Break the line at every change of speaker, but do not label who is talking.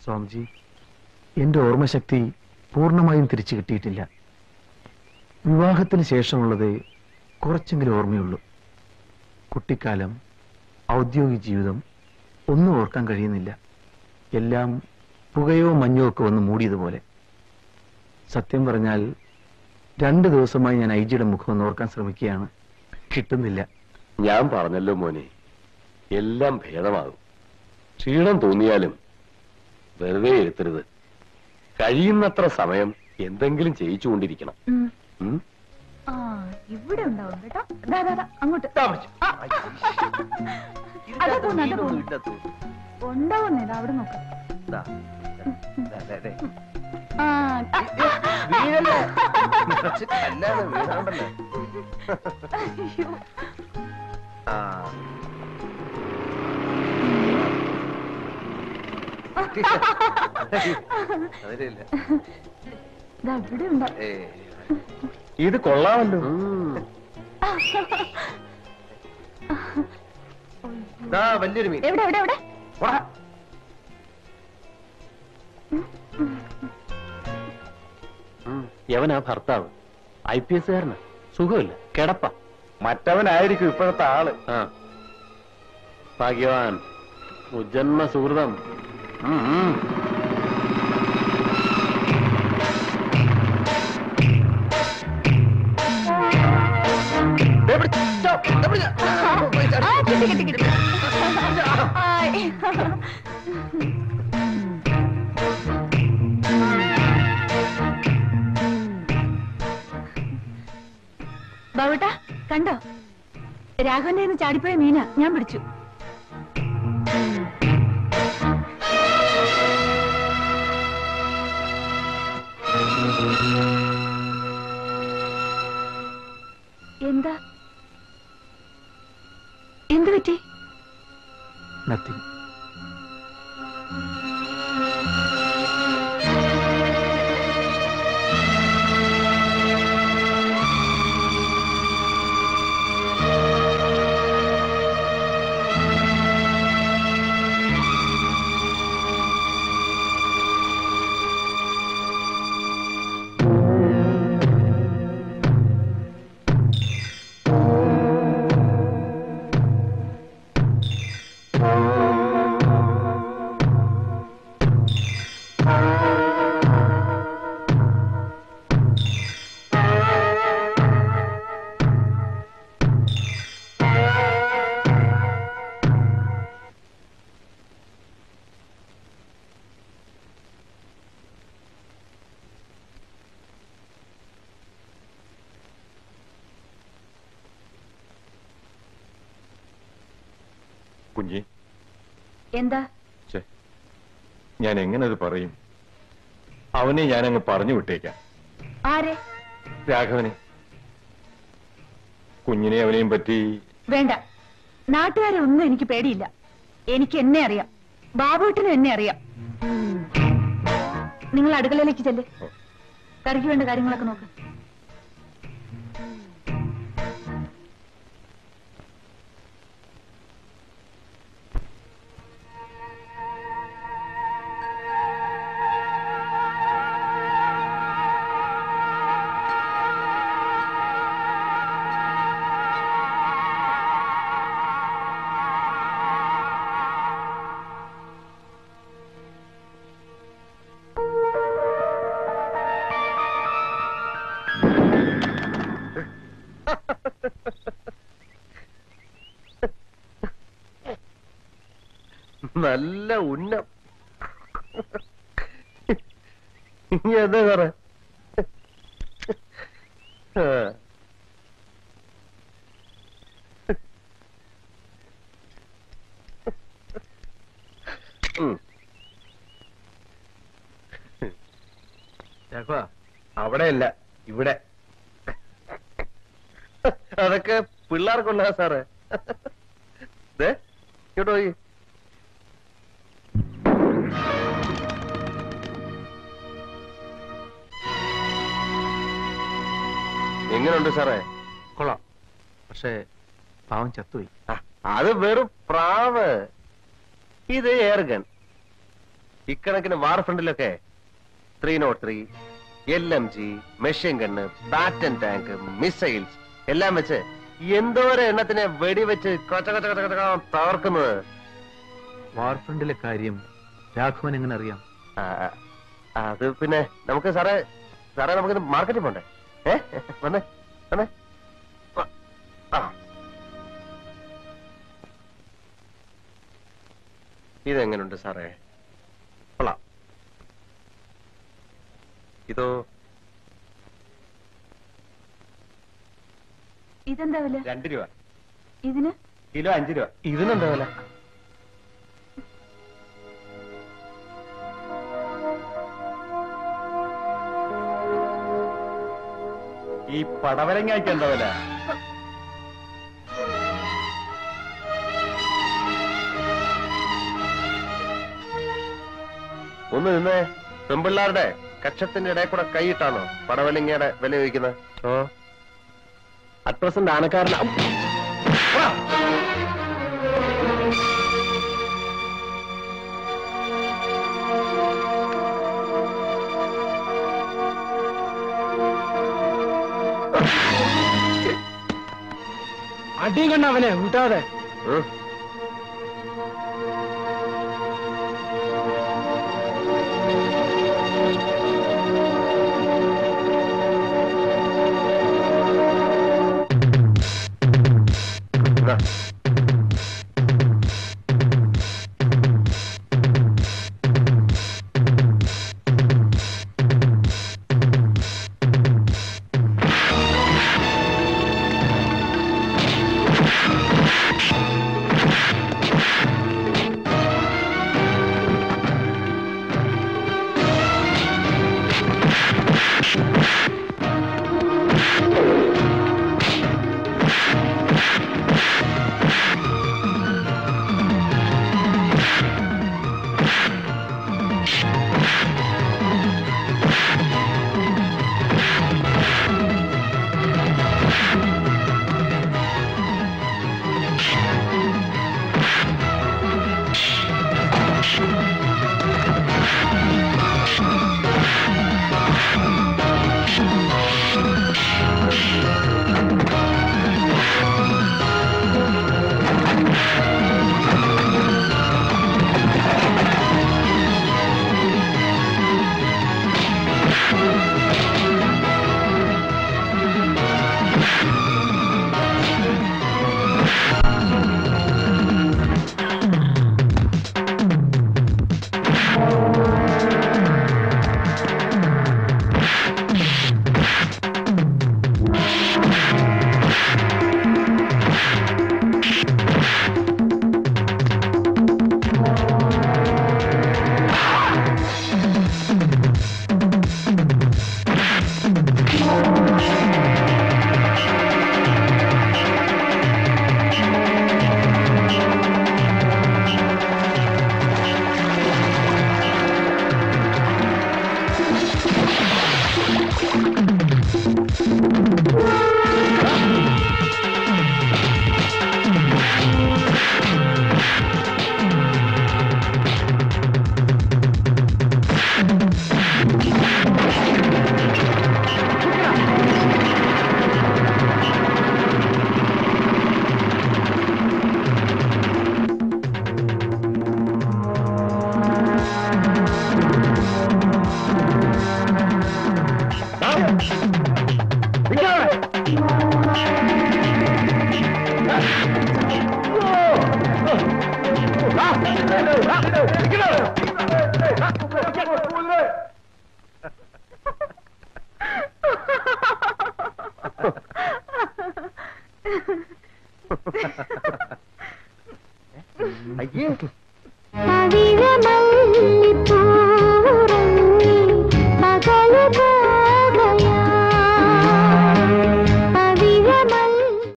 സ്വാമിജി എന്റെ ഓർമ്മശക്തി പൂർണ്ണമായും തിരിച്ചു കിട്ടിയിട്ടില്ല വിവാഹത്തിന് ശേഷമുള്ളത് കുറച്ചെങ്കിലും ഓർമ്മയുള്ളൂ കുട്ടിക്കാലം ഔദ്യോഗിക ജീവിതം ഒന്നും ഓർക്കാൻ കഴിയുന്നില്ല എല്ലാം പുകയോ മഞ്ഞോ ഒക്കെ വന്ന് മൂടിയതുപോലെ സത്യം പറഞ്ഞാൽ രണ്ട് ദിവസമായി ഞാൻ ഐജിയുടെ മുഖം ഒന്ന് ഓർക്കാൻ ശ്രമിക്കുകയാണ് കിട്ടുന്നില്ല
ഞാൻ പറഞ്ഞല്ലോ മോനെ എല്ലാം ഭേദമാകും ക്ഷീണം തോന്നിയാലും വെറുതെ ഇരുത്തരുത് കഴിയുന്നത്ര സമയം എന്തെങ്കിലും ചെയ്യിച്ചുകൊണ്ടിരിക്കണം
ഉം.
ഉം?
ആ ഇവിടെ ഉണ്ടാവും കേട്ടോ ദാ, ദാ, ദാ, അങ്ങോട്ട് ആ. അതാ തോന്നുന്നു, അതാ തോന്നുന്നു. ഉണ്ടാവുന്നേ ദാ അവിടെ നോക്കാം ആ, ആ,
വീഴല്ലേ അല്ലാതെ വീഴാണ്ടല്ലേ
അയ്യോ.
ആ അതിലില്ല
ദാ ഇവിടെ ഉണ്ടാവും
ഏ
ഇത് കൊള്ളാമല്ലോ
ദാ വലിയൊരു മീൻ
എവിടെ എവിടെ എവിടെ
പോടാ.
യവനാ ഭർത്താവ് ഐ പി എസ് കാരനാ സുഖമില്ല കിടപ്പ മറ്റവനായിരിക്കും ഇപ്പോഴത്തെ ആള് ആ ഭാഗ്യവാൻ ഉജന്മ സുഹൃതം ഉം, ഉം.
ദേ പിടിച്ചോ, ദേ പിടിച്ചോ.
ആ കിട്ടി കിട്ടി കിട്ടി ആയ്. ബാബുട്ടാ കണ്ടോ രാഘവന്റെ കയ്യിന്ന് ചാടിപ്പോയ മീന ഞാൻ പിടിച്ചു എന്താ എന്ത് പറ്റി
നത്തിങ്
കുഞ്ഞി
എന്താ
ഛെ, ഞാൻ എങ്ങനെ അത് പറയും അവനെ ഞാൻ അങ്ങ് പറഞ്ഞു വിട്ടേക്കാം
ആരെ
രാഘവനെ കുഞ്ഞിനെ അവനെയും പറ്റി
വേണ്ട നാട്ടുകാരെ ഒന്നും എനിക്ക് പേടിയില്ല എനിക്ക് എന്നെ അറിയാം ബാബുട്ടിനും എന്നെ അറിയാം നിങ്ങൾ അടുക്കളയിലേക്ക് ചെല്ല് കറിക്ക് വേണ്ട കാര്യങ്ങളൊക്കെ നോക്ക്
നല്ല ഉന്നം ഇനി എന്താ സാറേ ആ. ഉം.
രാഘവ
അവിടെയല്ല ഇവിടെ അതൊക്കെ പിള്ളേർക്കുള്ള സാറേ ദേ, ഇങ്ങോട്ട് പോയി എങ്ങനെയുണ്ട് സാറേ
കൊള്ളാം പക്ഷേ പാവം ചത്തുപോയി
ആ, അത് വെറും പ്രാവ് ഇത് എയർഗൺ ഇക്കണക്കിന് വാർ ഫ്രണ്ടിലൊക്കെ three not three L M G machine gun battle tank missiles എല്ലാം വെച്ച് എന്തോരം എണ്ണത്തിനെ വെടിവെച്ച് കൊച്ച കൊച്ച കൊച്ച കൊച്ച തകർക്കുന്നത്
വാർഫ്രണ്ടിലെ കാര്യം രാഘവൻ എങ്ങനെ അറിയാം
ആ, അത് പിന്നെ നമുക്ക് സാറേ സാറേ നമുക്ക് മാർക്കറ്റിൽ പോണ്ടേ ഏ വന്നേ വന്നേ ആ, ആ ഇതെങ്ങനുണ്ട് സാറേ കൊള്ളാം ഇതോ
ഇതെന്താ വില
രണ്ട് രൂപ
ഇതിന്
കിലോ അഞ്ച് രൂപ
ഇതിനെന്താ വില
ഈ പടവലങ്ങയ്ക്ക് എന്താ വില
ഒന്ന് നിന്നേ പെമ്പിള്ളാരുടെ കക്ഷത്തിന്റെ ഇടയിൽ കൂടെ കൈയിട്ടാണോ പടവലിങ്ങയുടെ വില ചോദിക്കുന്നത് ഓ അറ്റ് പ്രസന്റ് ആനക്കാരനാ
അടിയും കണ്ട അവനെ വിട്ടാതെ
ഉം. ഇതാ. അയ്യേ
പവിഴമല്ലിപ്പൂ